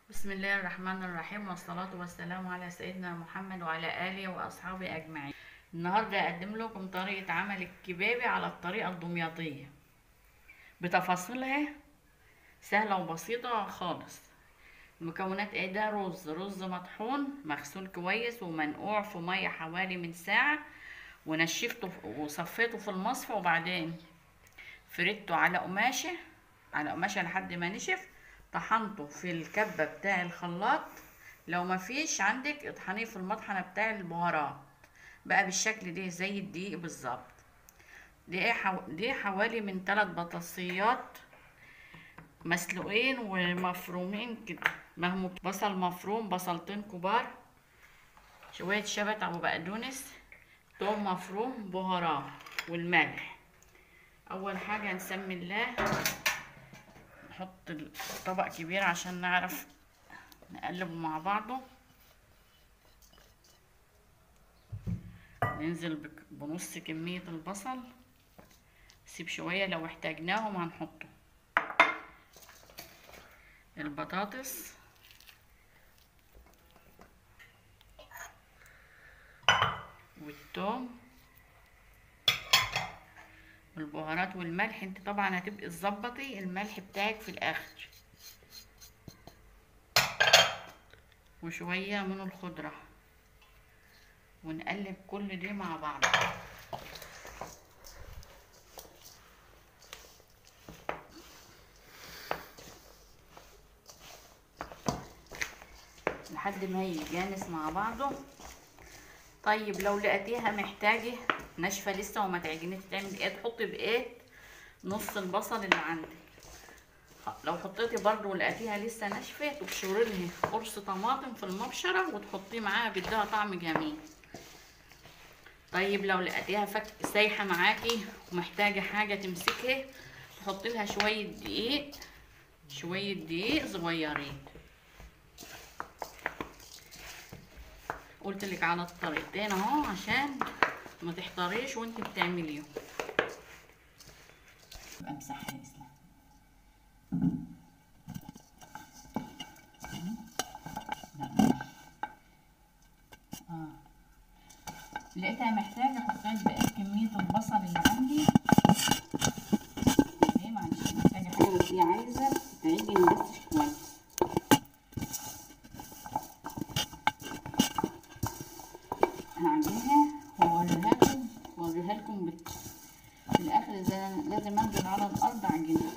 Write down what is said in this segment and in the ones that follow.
بسم الله الرحمن الرحيم والصلاة والسلام على سيدنا محمد وعلى آله وأصحابه أجمعين النهاردة أقدم لكم طريقة عمل الكبابي على الطريقة الدمياطية بتفاصيلها سهلة وبسيطة خالص المكونات ايه ده رز رز مطحون مغسول كويس ومنقوع في مية حوالي من ساعة ونشفته وصفيته في المصفى وبعدين فردته على قماشة على قماشة لحد ما نشف طحنته في الكبة بتاع الخلاط لو ما فيش عندك اطحنيه في المطحنة بتاع البهارات بقى بالشكل ده زي الدقيق بالظبط دي ايه حو... دي حوالي من ثلاث بطاطسيات مسلوقين ومفرومين كده مهمو بصل مفروم بصلتين كبار شوية شبت أو بقدونس توم مفروم بهارات والملح أول حاجة نسمي الله نحط الطبق كبير عشان نعرف نقلبه مع بعضه ننزل بنص كمية البصل سيب شوية لو احتاجناهم هنحطه البطاطس والثوم والبهارات والملح انت طبعا هتبقي تظبطي الملح بتاعك في الاخر وشوية من الخضرة ونقلب كل دي مع بعض لحد ما يتجانس مع بعضه طيب لو لقيتيها محتاجه ناشفه لسه وما تعجنيش تعمل ايه تحطي بايه نص البصل اللي عندك لو حطيتي برضو ولقيتيها لسه ناشفه تبشري لها قرص طماطم في المبشره وتحطيه معاها بيديها طعم جميل طيب لو لقيتيها فك سايحه معاكي ومحتاجه حاجه تمسكها تحطي لها شويه دقيق شويه دقيق صغيرين قلت لك على الطريقتين اهو عشان ما تحتاريش وانت بتعمليه امسحها يا اسلام اه لقيتها محتاجه حطيت بقى كميه البصل اللي عندي ايه معلش محتاجه حاجه بس هي عايزه تعجن بس كويس هعجنها واوريها لكم واوريها لكم بت... في الاخر اذا لازم انزل على الارض اعجنها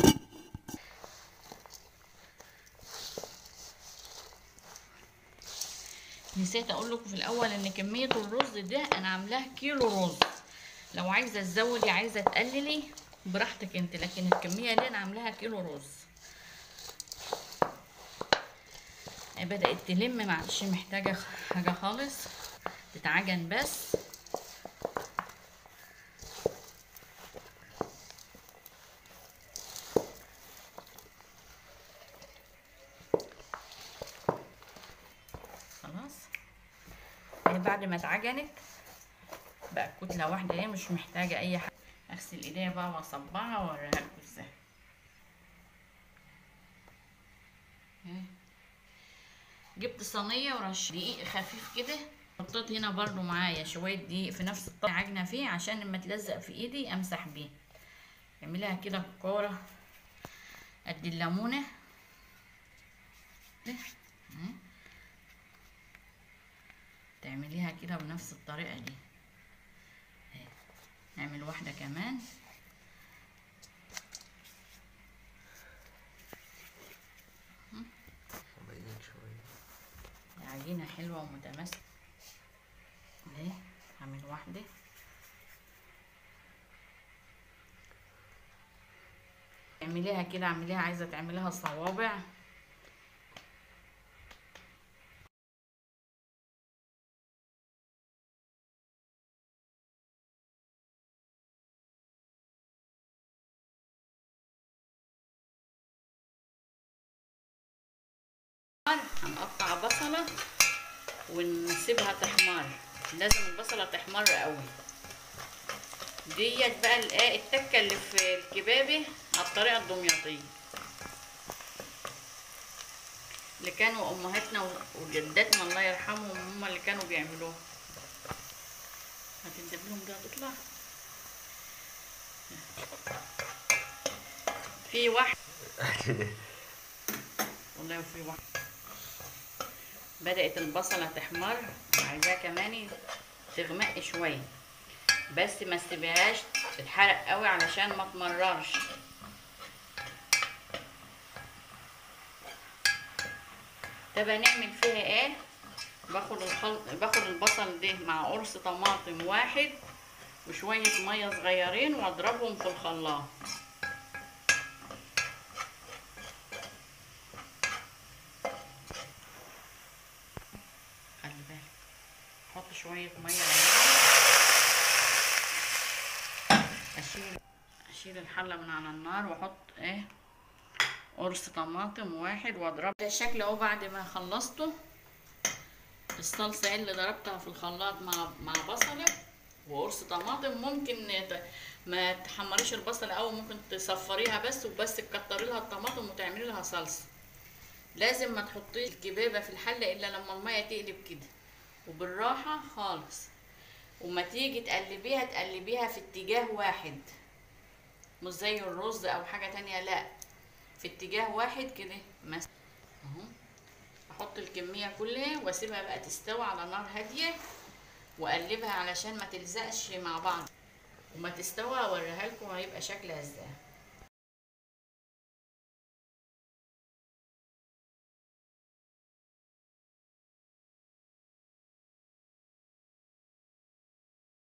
نسيت اقول لكم في الاول ان كميه الرز ده انا عاملاه كيلو رز لو عايزه تزودي عايزه تقللي براحتك انت لكن الكميه دي انا عاملاها كيلو رز بدات تلم معلش محتاجه حاجه خالص تتعجن بس خلاص اهي بعد ما اتعجنت بقى كتلة واحدة اهي مش محتاجة اي حاجة اغسل ايديا بقى واصبعها واوريها لكم ازاي جبت صينية ورش دقيق خفيف كده حطيت هنا برضو معايا شوية دقيق في نفس الطبق عجنة فيه عشان لما تلزق في ايدي امسح بيه اعمليها كده بكورة قد الليمونة تعمليها كده بنفس الطريقة دي نعمل واحدة كمان عجينة حلوة ومتماسكة اهي هعمل واحدة اعمليها كده اعمليها عايزة تعمليها صوابع هنقطع بصلة ونسيبها تحمر لازم البصلة تحمر قوي ديت بقى الايه التكه اللي في الكبابه على الطريقه الدمياطيه اللي كانوا امهاتنا و- وجداتنا الله يرحمهم هم اللي كانوا بيعملوها هتنزل لهم ده تطلع في واحد والله في واحد بدأت البصلة تحمر وعايزاها كمان تغمق شوية بس ما تسيبهاش تتحرق قوي علشان ما تمررش طب هنعمل فيها ايه باخد الخل... باخد البصل ده مع قرص طماطم واحد وشوية مية صغيرين واضربهم في الخلاط خلي بالك احط شوية مية عليها اشيل اشيل الحلة من على النار واحط ايه قرص طماطم واحد واضرب ده الشكل اهو بعد ما خلصته الصلصة اللي ضربتها في الخلاط مع مع بصلة وقرص طماطم ممكن ت- ما تحمريش البصلة أو ممكن تصفريها بس وبس تكتري لها الطماطم وتعملي لها صلصة لازم ما تحطيش الكبابة في الحلة إلا لما المية تقلب كده وبالراحة خالص وما تيجي تقلبيها تقلبيها في اتجاه واحد مش زي الرز أو حاجة تانية لأ في اتجاه واحد كده مثلا اهو احط الكميه كلها واسيبها بقى تستوي على نار هاديه واقلبها علشان ما تلزقش مع بعض وما تستوي اوريها لكم هيبقى شكلها ازاي